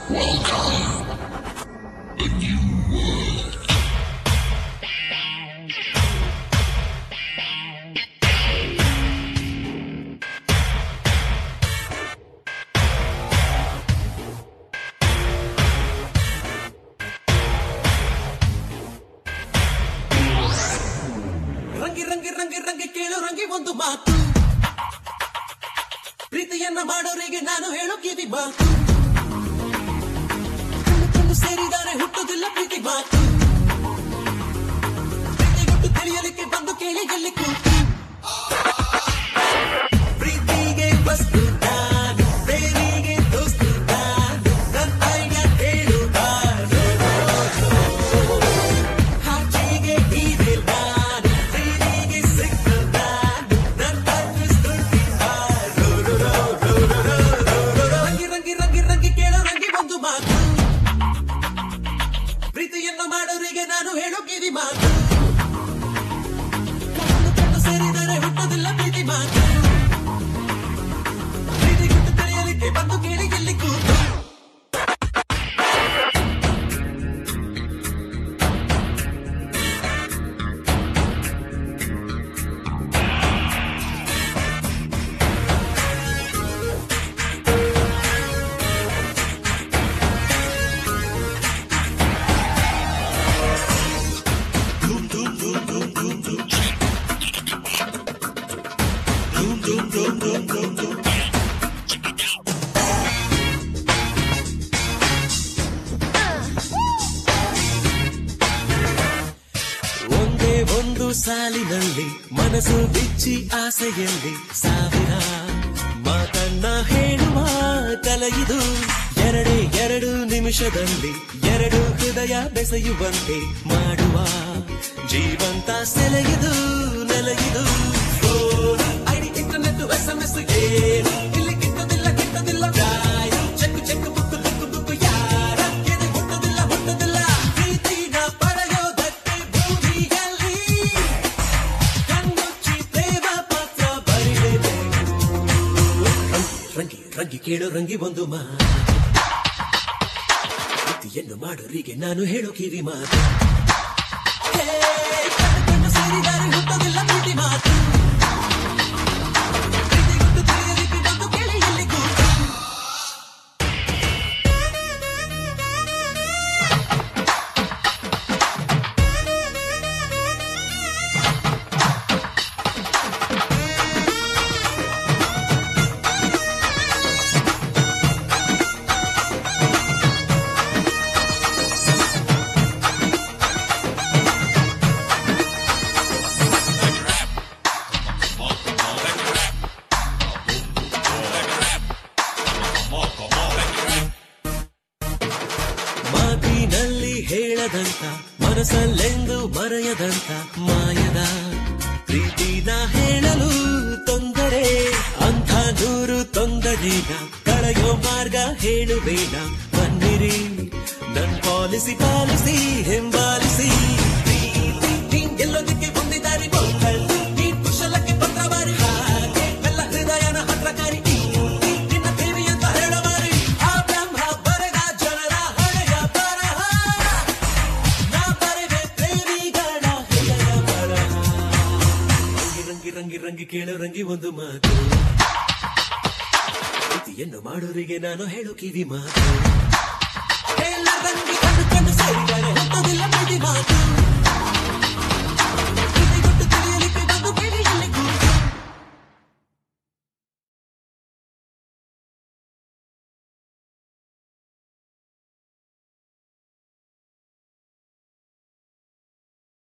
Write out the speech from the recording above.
ರಂಗಿ ರಂಗಿ ರಂಗಿ ರಂಗಿ ಕೇಳು ರಂಗಿ ಒಂದು ಮಾತು ಪ್ರೀತಿಯನ್ನ ಮಾಡೋರಿಗೆ ನಾನು ಹೇಳೋ ಕಿವಿ ಮಾತು ಕಣ್ಣು ಕಣ್ಣು ಸೇರಿದರೆ ಹುಟ್ಟುದಿಲ್ಲ ಪ್ರೀತಿ ಮಾತು ಪ್ರೀತಿ ಗುಟ್ಟು ತಿಳಿಯಲಿಕ್ಕೆ ಬಂದು ಕೇಳಿ ಎಲ್ಲಿ ಕೂತು ಪ್ರೀತಿಗೆ ವಸ್ತು ನಾನು ಪ್ರೇಮಿಗೆ ದೋಸ್ತು ನಾನು ನನ್ನ ಐಡಿಯಾ ಕೇಳು ನಾನು ಹಾಚಿಗೆ ಇದೆ ನಾನು ಪ್ರೀತಿಗೆ ಸಿಕ್ಕ ನಾನು ನನ್ನ ಅಡ್ರೆಸ್ ದುಡ್ಡಿ ನಾನು ರಂಗಿ ರಂಗಿ ರಂಗಿ ರಂಗಿ ಕೇಳೋ ರಂಗಿ ಒಂದು ಮಾತು ಪ್ರೀತಿಯನ್ನು ಮಾಡೋರಿಗೆ ನಾನು ಹೇಳೋ ಕಿವಿ ಮಾತು ಕಣ್ಣು ಕಣ್ಣು ಸೇರಿದರೆ ಹುಟ್ಟೋದಿಲ್ಲ ಪ್ರೀತಿ ಮಾತು ಪ್ರೀತಿ ಗುಟ್ಟು ತಿಳಿಯಲಿಕ್ಕೆ ಬಂದು ಕೇಳಿ ಎಲ್ಲಿ ಕೂತು ಒಂದೇ ಒಂದು ಸಾಲಿನಲ್ಲಿ ಮನಸ್ಸು ಬಿಚ್ಚಿ ಆಸೆಯಲ್ಲಿ ಸಾವಿರ ಮಾತನ್ನ ಹೇಳುವ ತಲೆಯಿದು ಎರಡೇ ಎರಡು ನಿಮಿಷದಲ್ಲಿ ಎರಡು ಹೃದಯ ಬೆಸೆಯುವಂತೆ ಮಾಡುವ ಜೀವಂತ ಸೆಲೆಯಿದು ನೆಲೆಯಿದು phone ID internet S M S ಏನು ಇಲ್ಲಿ ಕಿಟ್ಟದಿಲ್ಲ ಕಿಟ್ಟದಿಲ್ಲ ಗಾಯ check check book book book ಯಾರ ಎದೆ ಹುಟ್ಟದಿಲ್ಲ ಹುಟ್ಟದಿಲ್ಲ ಪ್ರೀತಿನ ಪಡೆಯೋದಕ್ಕೆ ಭೂಮಿಯಲ್ಲಿ ಕಣ್ಣುಚ್ಚಿ ಪ್ರೇಮ ಪತ್ರ ಬರಿಲೇಬೇಕು ರಂಗಿ ರಂಗಿ ಕೇಳು ರಂಗಿ ಒಂದು ಮಾ ಪ್ರೀತಿಯನ್ನು ಮಾಡೋರಿಗೆ ನಾನು ಹೇಳೋ ಕಿವಿ ಮಾತು ಹೇ, ಕಣ್ಣು ಕಣ್ಣು ಸೇರಿದರೆ ಹುಟ್ಟೋದಿಲ್ಲ ಪ್ರೀತಿ ಮಾತು ಪ್ರೀತಿ ಗುಟ್ಟು ತಿಳಿಯಲಿಕ್ಕೆ ಬಂದು ಕೇಳಿ ಎಲ್ಲಿ ಕೂತು ಮಾತಿನಲ್ಲಿ ಹೇಳದಂತ ಮನಸ್ಸಲ್ಲೆಂದು ಮರೆಯದಂತ ಮಾಯದ ಪ್ರೀತಿನ ಹೇಳಲು ತೊಂದರೆ ಅಂಥ ನೂರು ತೊಂದರೆನ ಕಳೆಯೋ ಮಾರ್ಗ ಹೇಳುವೇನ ಬನ್ನಿರಿ ನನ್ ಪಾಲಿಸಿ ಪಾಲಿಸಿ ಹಿಂಬಾಲಿಸಿ ಪ್ರೀತಿ ನೀನ್ ಗೆಲ್ಲೋದಕ್ಕೆ ಒಂದೇ ದಾರಿ ಗೋಕಲ್ಲು ನೀನ್ ಕುಶಲಕ್ಕೆ ಪತ್ರ ಬಾರಿ ಹಾಗೆ ಎಲ್ಲ ಹೃದಯನ ಹತ್ರ ಕರಿ ನಿನ್ನ ದೇವಿ ಅಂತ ಹೇಳ ಮಾರಿ ಆ ಬ್ರಹ್ಮ ಬರೆದ ಜನರ ಹಳೆಯ ಬರಹ ನಾ ಬರೆದೆ ಪ್ರೇಮಿಗಳ ಹೃದಯ ಬರಹ ರಂಗಿ ರಂಗಿ ರಂಗಿ ರಂಗಿ ಕೇಳು ರಂಗಿ ಒಂದು ಮಾತು ಪ್ರೀತಿಯನ್ನು ಮಾಡೋರಿಗೆ ನಾನು ಹೇಳು ಕಿವಿ ಮಾತು ಎಲ್ಲ ರಂಗಿ ಕಣ್ಣು